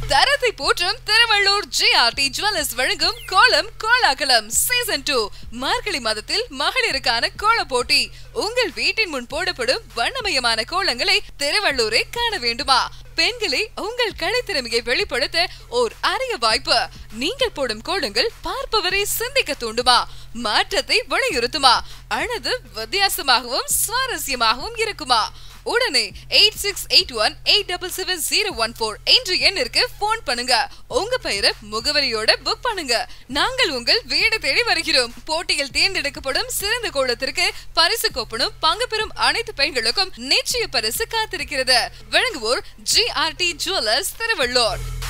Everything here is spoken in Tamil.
தரத்தை போற்றும் திருவள்ளூர் ஜிஆர்டி ஜுவல்லர்ஸ் வழங்கும் கோலம் கோலாகலம் சீசன் டூ மார்கழி மாதத்தில் மகளிருக்கான கோல போட்டி உங்கள் வீட்டின் முன் போடப்படும் வண்ணமயமான கோலங்களை திருவள்ளூரை காண வேண்டுமா பெண்களை உங்கள் கலைத்திறமையை வெளிப்படுத்த ஓர் அரிய வாய்ப்பு நீங்கள் போடும் கோலங்கள் பார்ப்பவரை சிந்திக்க தூண்டுமா மாற்றத்தை வலியுறுத்துமா அல்லது வித்தியாசமாகவும் சுவாரஸ்யமாகவும் இருக்குமா உடனே eight six eight one eight double seven zero one four என்ற எண்ணிற்கு போன் பண்ணுங்க உங்க பெயரை முகவரியோட புக் பண்ணுங்க நாங்கள் உங்கள் வீடு தேடி வருகிறோம் போட்டியில் தேர்ந்தெடுக்கப்படும் சிறந்த கோலத்திற்கு பரிசு கோப்பனும் பங்கு பெறும் அனைத்து பெண்களுக்கும் நிச்சய பரிசு காத்திருக்கிறது வழங்குவோர் G R T jewellers Tiruvallur